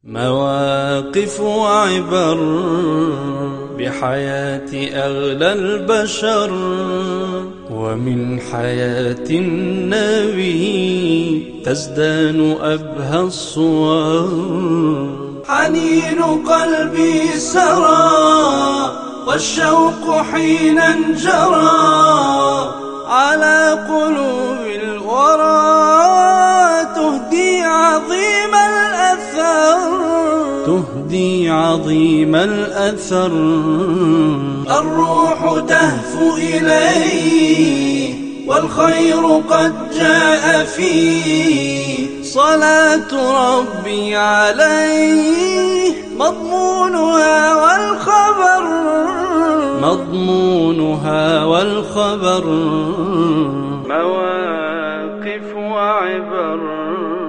مواقف وعبر بحياة أغلى البشر ومن حياة النبي تزدان أبهى الصور حنين قلبي سرى والشوق حين انجرى على قلوب الورى تهدي عظيم الأثر تهدي عظيم الأثر الروح تهفو إليه والخير قد جاء فيه صلاة ربي عليه مضمونها والخبر مضمونها والخبر مواقف وعبر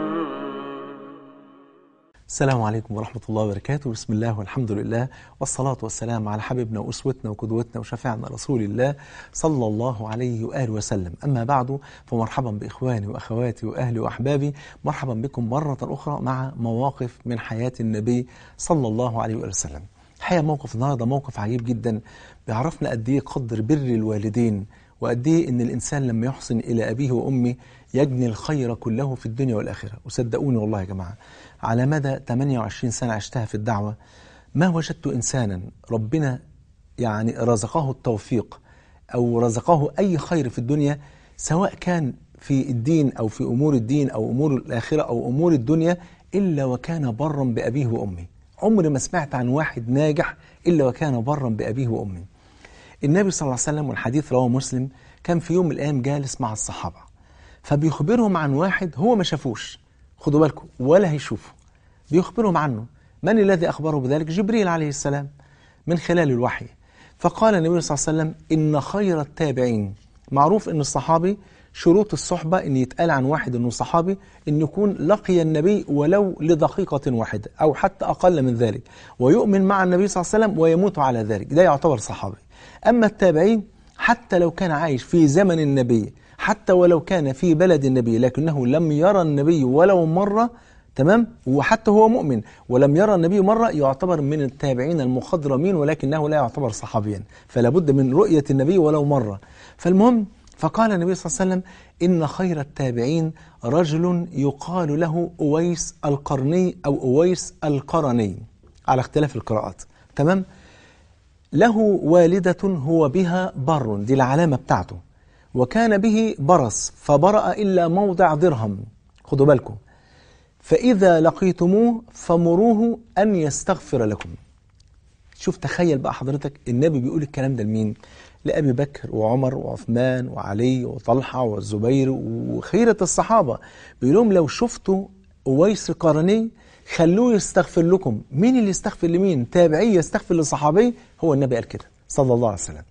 السلام عليكم ورحمة الله وبركاته بسم الله والحمد لله والصلاة والسلام على حبيبنا وأسوتنا وقدوتنا وشفيعنا رسول الله صلى الله عليه وآله وسلم أما بعد فمرحبا بإخواني وأخواتي وأهلي وأحبابي مرحبا بكم مرة أخرى مع مواقف من حياة النبي صلى الله عليه وآله وسلم الحقيقة موقف النهاردة موقف عجيب جدا بيعرفنا قد إيه قدر بر الوالدين وقد إيه إن الإنسان لما يحسن إلى أبيه وأمه يجني الخير كله في الدنيا والآخرة وصدقوني والله يا جماعة على مدى 28 سنة عشتها في الدعوة ما وجدت إنسانا ربنا يعني رزقه التوفيق أو رزقه أي خير في الدنيا سواء كان في الدين أو في أمور الدين أو أمور الآخرة أو أمور الدنيا إلا وكان برا بأبيه وأمه عمري ما سمعت عن واحد ناجح إلا وكان برا بأبيه وأمه النبي صلى الله عليه وسلم والحديث رواه مسلم كان في يوم من الأيام جالس مع الصحابة فبيخبرهم عن واحد هو ما شافوش خدوا بالكم ولا هيشوفه بيخبرهم عنه من الذي أخبره بذلك جبريل عليه السلام من خلال الوحي فقال النبي صلى الله عليه وسلم إن خير التابعين معروف أن الصحابي شروط الصحبة أن يتقال عن واحد أنه صحابي أن يكون لقي النبي ولو لدقيقة واحدة أو حتى أقل من ذلك ويؤمن مع النبي صلى الله عليه وسلم ويموت على ذلك ده يعتبر صحابي أما التابعين حتى لو كان عايش في زمن النبي حتى ولو كان في بلد النبي لكنه لم يرى النبي ولو مرة تمام وحتى هو مؤمن ولم يرى النبي مرة يعتبر من التابعين المخضرمين ولكنه لا يعتبر صحابيا فلا بد من رؤية النبي ولو مرة فالمهم فقال النبي صلى الله عليه وسلم إن خير التابعين رجل يقال له أويس القرني أو أويس القرني على اختلاف القراءات تمام له والدة هو بها بر دي العلامة بتاعته وكان به برص فبرأ إلا موضع درهم خدوا بالكم فإذا لقيتموه فمروه أن يستغفر لكم شوف تخيل بقى حضرتك النبي بيقول الكلام ده لمين لأبي بكر وعمر وعثمان وعلي وطلحة والزبير وخيرة الصحابة بيقول لهم لو شفتوا أويس القرني خلوه يستغفر لكم مين اللي يستغفر لمين تابعي يستغفر لصحابي هو النبي قال كده صلى الله عليه وسلم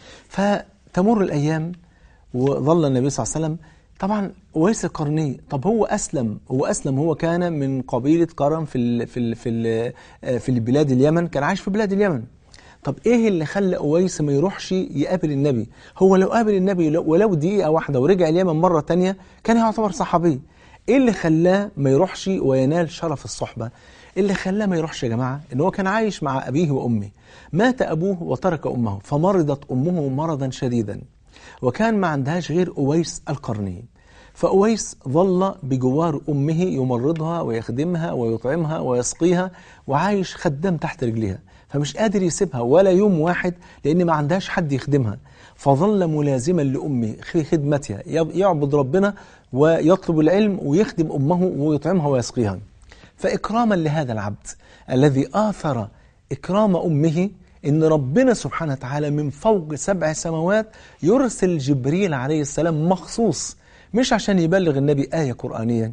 فتمر الأيام وظل النبي صلى الله عليه وسلم طبعا أويس القرني طب هو أسلم هو أسلم هو كان من قبيلة قرن في ال في ال في ال في البلاد اليمن كان عايش في بلاد اليمن طب ايه اللي خلى أويس ما يروحش يقابل النبي هو لو قابل النبي ولو دقيقة واحدة ورجع اليمن مرة تانية كان يعتبر صحابي ايه اللي خلاه ما يروحش وينال شرف الصحبة اللي خلاه ما يروحش يا جماعة ان هو كان عايش مع أبيه وأمه مات أبوه وترك أمه فمرضت أمه مرضا شديدا وكان ما عندهاش غير أويس القرني فأويس ظل بجوار أمه يمرضها ويخدمها ويطعمها ويسقيها وعايش خدام تحت رجلها فمش قادر يسيبها ولا يوم واحد لأن ما عندهاش حد يخدمها فظل ملازما لأمه في خدمتها يعبد ربنا ويطلب العلم ويخدم أمه ويطعمها ويسقيها فإكراما لهذا العبد الذي آثر إكرام أمه إن ربنا سبحانه وتعالى من فوق سبع سماوات يرسل جبريل عليه السلام مخصوص مش عشان يبلغ النبي آية قرآنية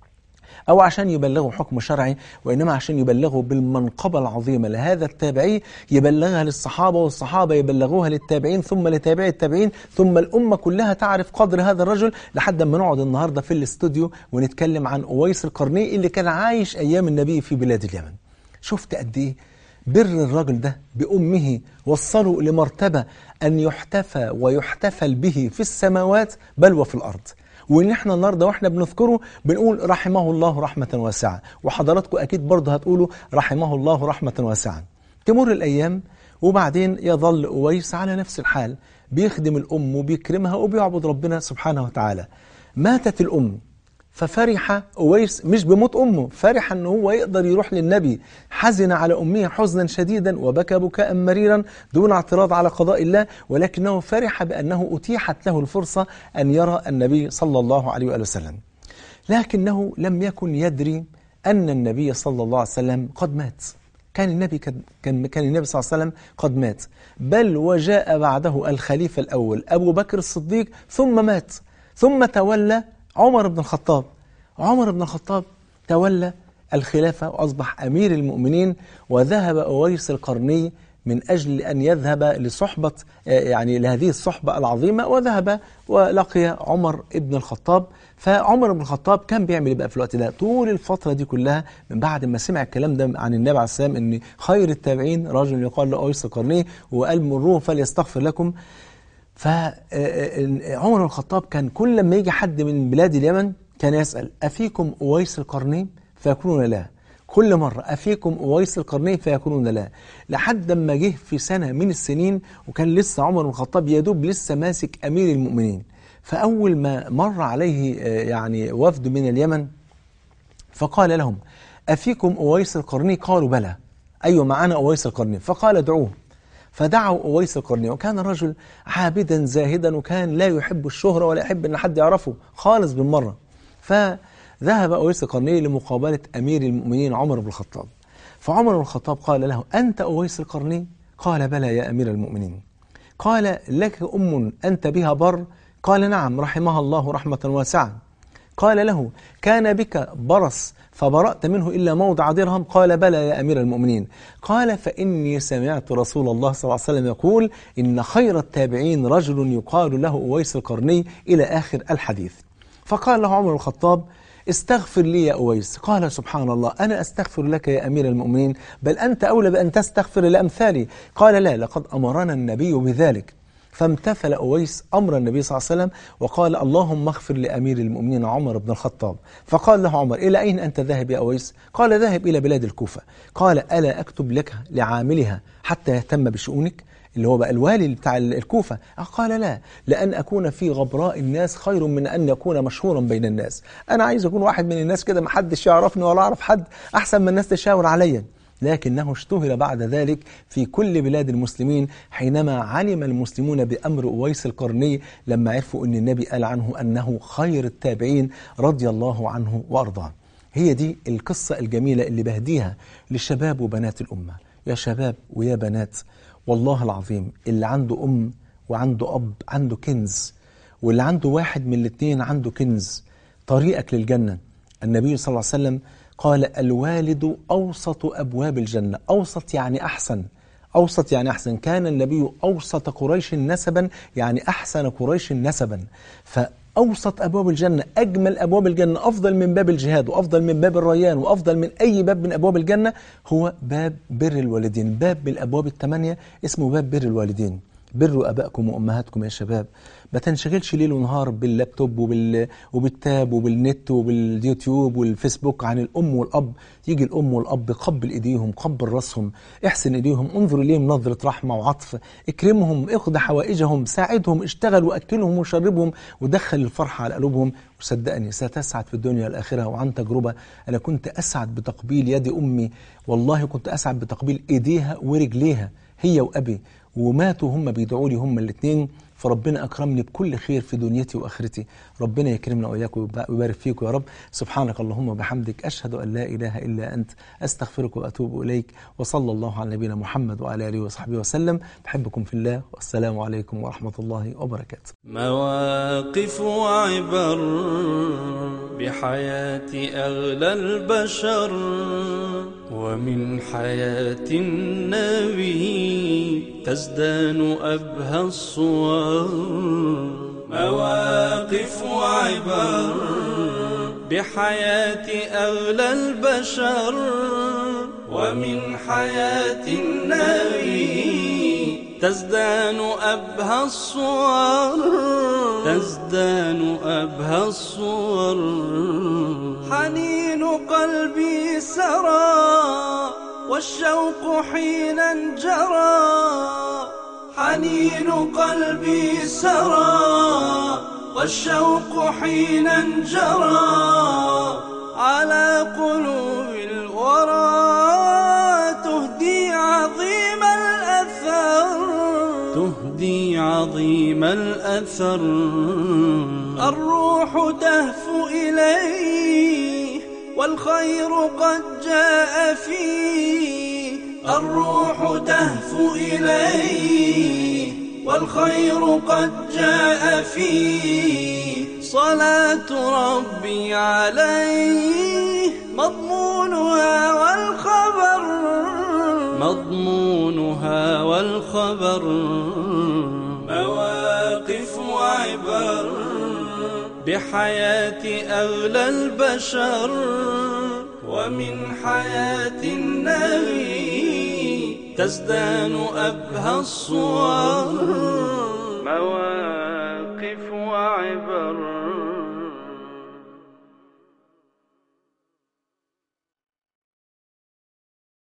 أو عشان يبلغه حكم شرعي وإنما عشان يبلغه بالمنقبة العظيمة لهذا التابعي يبلغها للصحابة والصحابة يبلغوها للتابعين ثم لتابعي التابعين ثم الأمة كلها تعرف قدر هذا الرجل لحد ما نقعد النهاردة في الاستوديو ونتكلم عن أويس القرني اللي كان عايش أيام النبي في بلاد اليمن شفت قد إيه بر الرجل ده بأمه وصلوا لمرتبة أن يحتفى ويحتفل به في السماوات بل وفي الأرض وان احنا النهارده واحنا بنذكره بنقول رحمه الله رحمه واسعه وحضراتكم اكيد برضه هتقولوا رحمه الله رحمه واسعه تمر الايام وبعدين يظل اويس على نفس الحال بيخدم الام وبيكرمها وبيعبد ربنا سبحانه وتعالى ماتت الام ففرح أويس مش بموت أمه فرح أنه هو يقدر يروح للنبي حزن على أمه حزنا شديدا وبكى بكاء مريرا دون اعتراض على قضاء الله ولكنه فرح بأنه أتيحت له الفرصة أن يرى النبي صلى الله عليه وآله وسلم لكنه لم يكن يدري أن النبي صلى الله عليه وسلم قد مات كان النبي كان كان كان النبي صلى الله عليه وسلم قد مات بل وجاء بعده الخليفة الأول أبو بكر الصديق ثم مات ثم تولى عمر بن الخطاب عمر بن الخطاب تولى الخلافة وأصبح أمير المؤمنين وذهب أويس القرني من أجل أن يذهب لصحبة يعني لهذه الصحبة العظيمة وذهب ولقي عمر بن الخطاب فعمر بن الخطاب كان بيعمل ايه بقى في الوقت ده طول الفترة دي كلها من بعد ما سمع الكلام ده عن النبي عليه السلام ان خير التابعين رجل يقال له أويس القرني وقال مروه فليستغفر لكم فعمر بن الخطاب كان كل ما يجي حد من بلاد اليمن كان يسأل أفيكم أويس القرني فيكونون لا كل مرة أفيكم أويس القرني فيكونون لا لحد ما جه في سنة من السنين وكان لسه عمر بن الخطاب يدوب لسه ماسك أمير المؤمنين فأول ما مر عليه يعني وفد من اليمن فقال لهم أفيكم أويس القرني قالوا بلى أيوة معنا أويس القرني فقال ادعوه فدعوا أويس القرني وكان رجل عابدا زاهدا وكان لا يحب الشهرة ولا يحب أن حد يعرفه خالص بالمرة فذهب أويس القرني لمقابلة أمير المؤمنين عمر بن الخطاب فعمر بن الخطاب قال له أنت أويس القرني قال بلى يا أمير المؤمنين قال لك أم أنت بها بر قال نعم رحمها الله رحمة واسعة قال له كان بك برص فبرأت منه إلا موضع درهم قال بلى يا أمير المؤمنين قال فإني سمعت رسول الله صلى الله عليه وسلم يقول إن خير التابعين رجل يقال له أويس القرني إلى آخر الحديث فقال له عمر الخطاب استغفر لي يا أويس قال سبحان الله أنا أستغفر لك يا أمير المؤمنين بل أنت أولى بأن تستغفر لأمثالي قال لا لقد أمرنا النبي بذلك فامتثل أويس أمر النبي صلى الله عليه وسلم وقال اللهم اغفر لأمير المؤمنين عمر بن الخطاب فقال له عمر إلى أين أنت ذاهب يا أويس قال ذاهب إلى بلاد الكوفة قال ألا أكتب لك لعاملها حتى يهتم بشؤونك اللي هو بقى الوالي بتاع الكوفة قال لا لأن أكون في غبراء الناس خير من أن يكون مشهورا بين الناس أنا عايز أكون واحد من الناس كده ما حدش يعرفني ولا أعرف حد أحسن من الناس تشاور عليا لكنه اشتهر بعد ذلك في كل بلاد المسلمين حينما علم المسلمون بأمر أويس القرني لما عرفوا أن النبي قال عنه أنه خير التابعين رضي الله عنه وأرضاه هي دي القصة الجميلة اللي بهديها للشباب وبنات الأمة يا شباب ويا بنات والله العظيم اللي عنده أم وعنده أب عنده كنز واللي عنده واحد من الاثنين عنده كنز طريقك للجنة النبي صلى الله عليه وسلم قال الوالد أوسط أبواب الجنة أوسط يعني أحسن أوسط يعني أحسن كان النبي أوسط قريش نسبا يعني أحسن قريش نسبا فأوسط أبواب الجنة أجمل أبواب الجنة أفضل من باب الجهاد وأفضل من باب الريان وأفضل من أي باب من أبواب الجنة هو باب بر الوالدين باب من الأبواب الثمانية اسمه باب بر الوالدين بروا أبائكم وأمهاتكم يا شباب ما تنشغلش ليل ونهار باللابتوب وبال... وبالتاب وبالنت وباليوتيوب والفيسبوك عن الأم والأب يجي الأم والأب قبل إيديهم قبل راسهم احسن إيديهم انظر إليهم نظرة رحمة وعطف اكرمهم اقضي حوائجهم ساعدهم اشتغل وأكلهم وشربهم ودخل الفرحة على قلوبهم وصدقني ستسعد في الدنيا والآخرة وعن تجربة أنا كنت أسعد بتقبيل يد أمي والله كنت أسعد بتقبيل إيديها ورجليها هي وأبي وماتوا هم بيدعوا لي هم الاثنين فربنا أكرمني بكل خير في دنيتي وآخرتي ربنا يكرمنا وإياكم ويبارك فيكم يا رب سبحانك اللهم وبحمدك أشهد أن لا إله إلا أنت أستغفرك وأتوب إليك وصلى الله على نبينا محمد وعلى آله وصحبه وسلم بحبكم في الله والسلام عليكم ورحمة الله وبركاته مواقف وعبر بحياة أغلى البشر ومن حياة النبي تزدان أبهى الصور مواقف وعبر بحياة أغلى البشر ومن حياة النبي تزدان أبهى الصور تزدان أبهى الصور حنين قلبي سرى والشوق حينا جرى حنين قلبي سرى والشوق حينا جرى على قلوب الورى تهدي عظيم الأثر تهدي عظيم الأثر الروح تهفو إليه والخير قد جاء فيه الروح تهفو إليه والخير قد جاء فيه صلاة ربي عليه مضمونها والخبر مضمونها والخبر مواقف وعبر بحياة أغلى البشر ومن حياة النبي تزدان أبهى الصور مواقف